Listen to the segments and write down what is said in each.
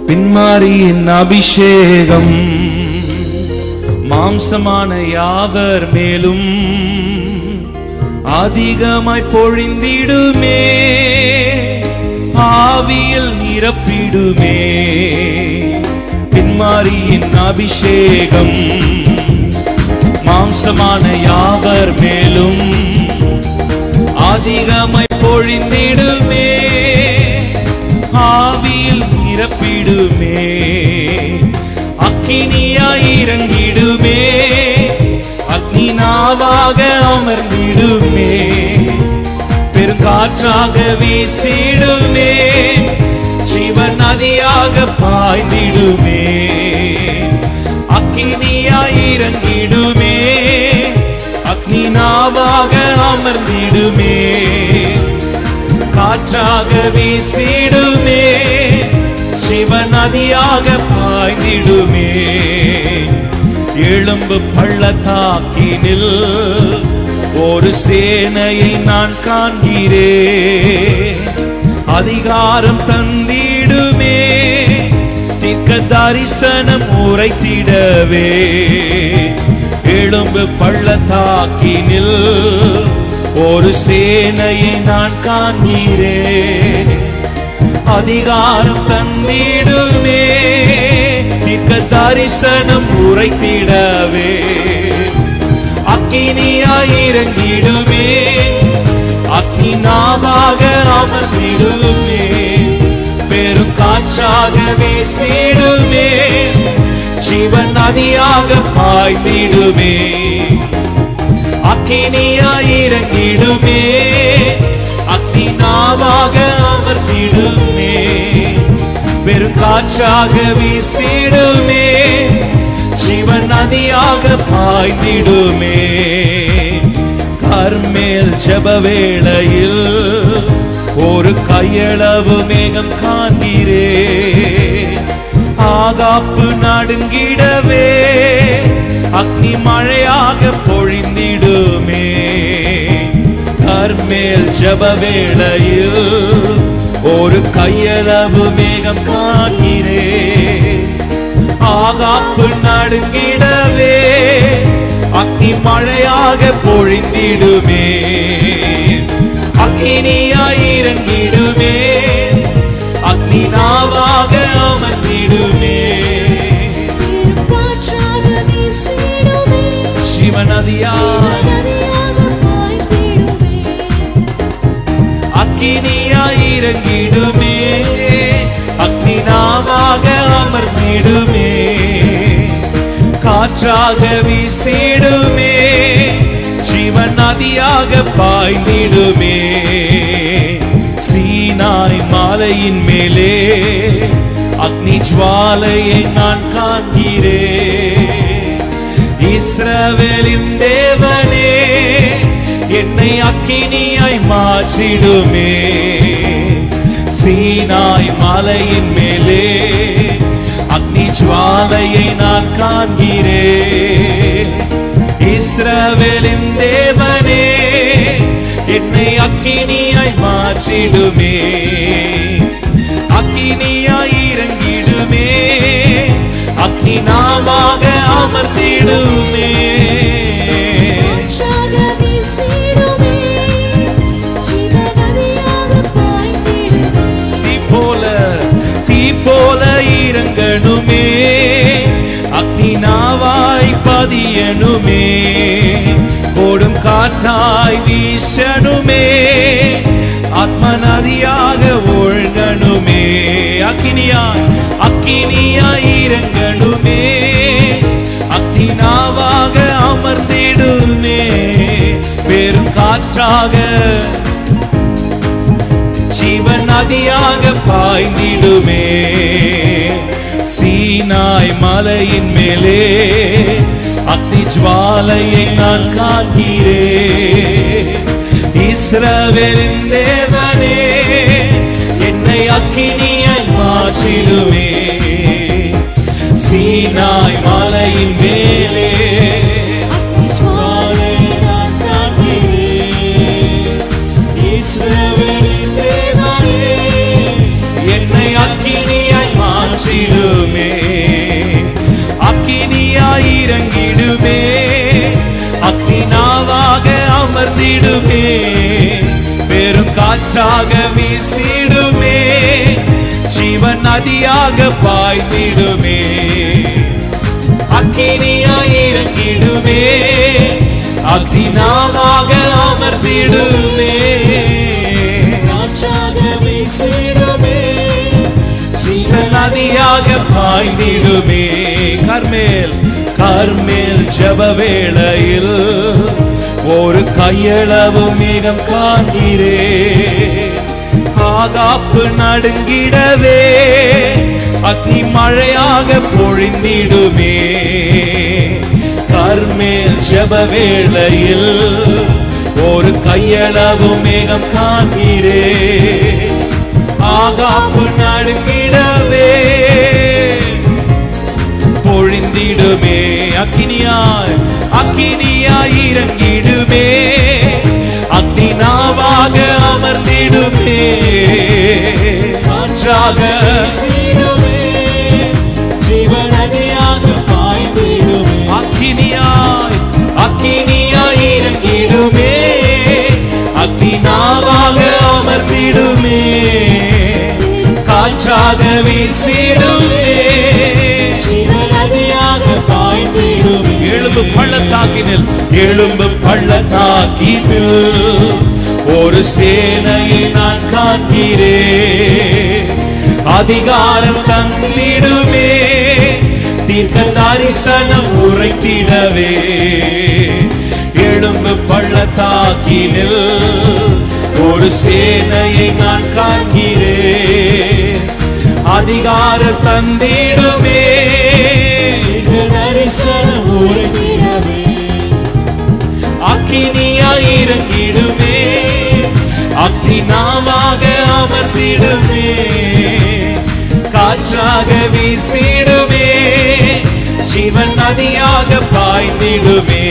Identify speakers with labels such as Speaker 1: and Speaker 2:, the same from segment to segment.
Speaker 1: பின்மாரியின் அபிஷேகம் மாம்சமான யாவர் மேலும் அதிகமாய் பொழிந்திடுமே ஆவியில் நிரப்பிடுமே பின்மாரியின் அபிஷேகம் மாம்சமான யாவர் மேலும் அதிகமாய் பொழிந்திடுமே ஆவியில் நிரப்பிடுமே அக்கினியாய் இறங்கிடுமே அக்னி நாவாக அமர்ந்திடுமே பெருங்காற்றாக வீசிடுமே சிவ நதியாக பாய்ந்திடுமே அக்கினியாய் இறங்கிடுமே அக்னி நாவாக அமர்ந்திடுமே காற்றாக வீசிடுமே சிவ நதியாக பாய்ந்திடுமே எழும்பு பள்ளத்தாக்கினில் ஒரு சேனையை நான் காண்கிறேன் அதிகாரம் தந்திடுமே தீர்க்க தரிசனம் உரைத்திடவே எழும்பு பள்ளத்தாக்கினில் ஒரு சேனையை நான் காண்கிறேன் அதிகாரம் தந்திடுமே தீர்க்க தரிசனம் உரைத்திடவே அக்கினியாய் இறங்கிடுமே அக்னி நாவாக அமர்ந்திடுமே பெரும் காற்றாக வீசிடுமே சிவன் நதியாக பாய்ந்திடுமே அக்கினியாய் இறங்கிடுமே அக்னி நாவாக அமர்ந்திடுமே பெரும் காற்றாக வீசிடுமே சிவன் நதியாக பாய்ந்திடுமே கர்மேல் ஜப வேளையில் ஒரு கையளவு மேகம் காண்கிறேன் ஆகாப்பு நடுங்கிடவே அக்னி மழையாக பொழிந்திடுமே கர்மேல் ஜப வேளையில் ஒரு கையளவு மேகம் காண்கிறேன் ஆகாப்பு நடுங்கிடவே அக்னி மழையாக பொழிந்திடுமே அக்கினியாய் இறங்கிடுமே அக்னி நாவாக அமர்ந்திடுமே
Speaker 2: காற்றாக வீசிடுமே
Speaker 1: சிவநதியா
Speaker 2: நதியாக பாய்ந்திடுமே
Speaker 1: அக்கினியாய் இறங்கிடுமே அக்னி நாவாக அமர்ந்திடுமே காற்றாக வீசிடுமே ஜீவன் நதியாக பாய்ந்திடுமே சீனாய் மாலையின் மேலே அக்னி ஜுவாலையை நான் காண்கிறேன் இஸ்ரவேலின் தேவனே என்னை அக்கினியாய் மாற்றிடுமே சீனாய் மலையின் மேலே அக்னி ஜுவாலையை நான் காண்கிறேன் இஸ்ரவேலின் தேவனே என்னை அக்கினியாய் மாற்றிடுமே அக்கினியாய் இறங்கிடுமே அக்னி நாமாக அமர்த்திடுமே
Speaker 2: காற்றாக வீசிடுமே ஜீவ நதியாக பாய்ந்திடுமே
Speaker 1: தீ போல தீ போல இறங்கணுமே அக்னி நாவாய் பதியணுமே ஓடும் காற்றாய் வீசணுமே ஆத்ம நதியாக ஒழுங்கணுமே அக்கினியாய் அக்கினியாய் இறங்கணுமே அக்னி நாவாக அமர்ந்திடுமே பெரும் காற்றாக ஜீவன் நதியாக பாய்ந்திடுமே சீனாய் மலையின் மேலே அக்னி ஜுவாலையை நான் காண்கிறேன் இஸ்ரவேலின் தேவனே என்னை அக்கினியாய் மாற்றிடுமே சீனாய் மலையின் மேலே
Speaker 2: அக்னி ஜுவாலையை நான் காண்கிறேன்.
Speaker 1: இஸ்ரவேலின் தேவனே என்னை அக்கினியாய் மாற்றி காற்றாக வீசிடுமே ஜீவன் நதியாக பாய்ந்திடுமே அக்கினியாய் இறங்கிடுமே அக்னினாவாக அமர்ந்திடுமே
Speaker 2: காற்றாக வீசிடுமே
Speaker 1: ஜீவன் நதியாக பாய்ந்திடுமே கர்மேல் கர்மேல் ஜப வேளையில் ஒரு கையளவு மேகம் காண்கிறே ஆகாப்பு நடுங்கிடவே அக்னி மழையாக பொழிந்திடுமே கர்மேல் ஜப வேளையில் ஒரு கையளவு மேகம் காண்கிறே ஆகாப்பு நடுங்கிடவே பொழிந்திடுமே அக்கினியாய் அக்கினியாய் இறங்கிடுமே அக்னி நாவாக அமர்ந்திடுமே காற்றாக
Speaker 2: வீசிடுமே ஜீவநதியாக பாய்ந்திடுமே
Speaker 1: அக்கினியாய் அக்கினியாய் இறங்கிடுமே அக்னி நாவாக அமர்ந்திடுமே காற்றாக வீசிடுமே
Speaker 2: ஜீவநதியாக பாய்ந்திடுமே
Speaker 1: எழும்பு பள்ளத்தாக்கினில் எழும்பு பள்ளத்தாக்கினில் ஒரு சேனையை நான் காண்கிறேன் அதிகாரம் தந்திடுமே தீர்க்க தரிசனம் உரைத்திடவே எழும்பு பள்ளத்தாக்கினில் ஒரு சேனையை நான் காண்கிறேன் அதிகாரம் தந்திடுமே
Speaker 2: இது தரிசனம் உரைத்திடவே
Speaker 1: அக்கினியாய் இறங்கிடுமே அக்னி நாவாக அமர்ந்திடுமே காற்றாக வீசிடுமே சிவன் நதியாக பாய்ந்திடுமே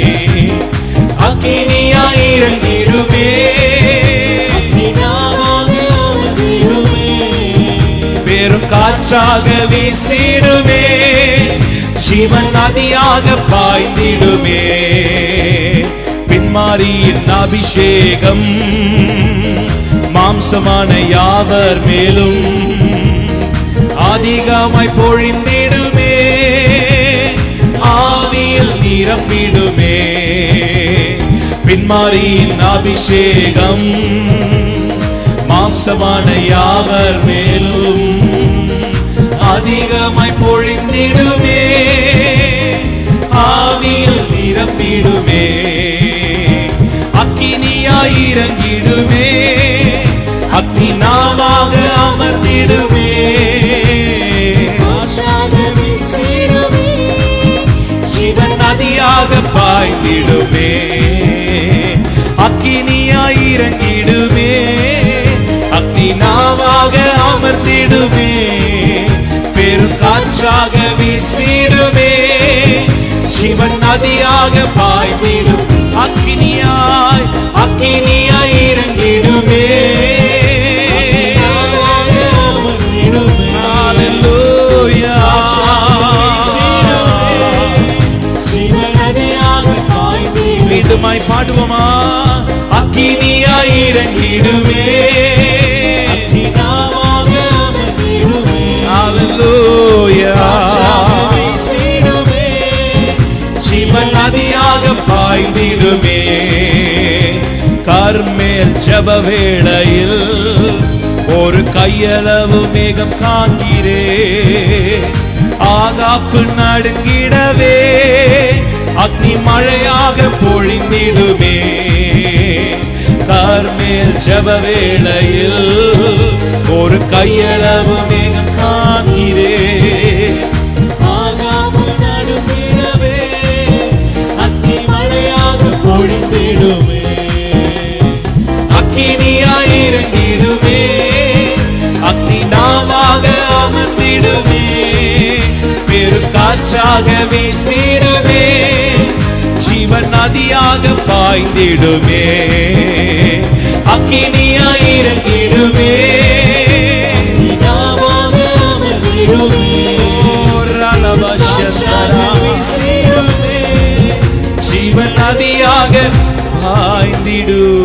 Speaker 1: அக்கினியாய் இறங்கிடுமே
Speaker 2: அக்னினாவாக அமர்ந்திடுமே
Speaker 1: பெரும் காற்றாக வீசிடுமே சிவன் நதியாக பாய்ந்திடுமே பின்மாரியின் அபிஷேகம் மாம்சமான யாவர் மேலும் அதிகமாய் பொழிந்திடுமே ஆவியில் நிரம்பிடுமே பின்மாரியின் அபிஷேகம் மாம்சமான யாவர் மேலும் அதிகமாய் பொழிந்திடுமே ஆவியில் நிரம்பிடுமே அக்கினியாய் இறங்கிடுமே அக்னி நாவாக அமர்ந்திடுமே
Speaker 2: காற்றாக வீசிடுமே
Speaker 1: சிவன் நதியாக பாய்ந்திடுமே அக்கினியாய் இறங்கிடுமே அக்னி நாவாக அமர்ந்திடுமே பெரும் காற்றாக வீசிடுமே சிவன் நதியாக பாய்ந்திடும் அக்கினியாய் அக்கினியாய் இறங்கிடுமே
Speaker 2: அக்னினாவாக அமர்ந்திடுமே ஜீவநதியாக பாய்ந்திடுமே
Speaker 1: மீண்டுமாய் பாடுவோமா அக்கினியாய் இறங்கிடுமே
Speaker 2: அக்னினாவாக அமர்ந்திடுமே
Speaker 1: Hallelujah.
Speaker 2: காற்றாக வீசிடுமே
Speaker 1: ஜீவன் நதியாக பாய்ந்திடுமே கர்மேல் ஜப வேளையில் ஒரு கையளவு மேகம் காண்கிறே ஆகாப்பு நடுங்கிடவே அக்னி மழையாக பொழிந்திடுமே கர்மேல் ஜப வேளையில் ஒரு கையளவு மேகம் காண்கிறே
Speaker 2: ஆகாப்பு நடுங்கிடவே அக்னி மழையாக பொழிந்திடுமே
Speaker 1: அக்கினியாய் இறங்கிடுமே அக்னி நாவாக அமர்ந்திடுமே பெரு காற்றாக வீசிடுமே ஜீவன் நதியாக பாய்ந்திடுமே அக்கினியாய் இறங்கிடுமே
Speaker 2: அக்னினாவாக அமர்ந்திடுமே காற்றாக வீசிடுமே
Speaker 1: ஜீவன் நதியாக பாய்ந்திடுமே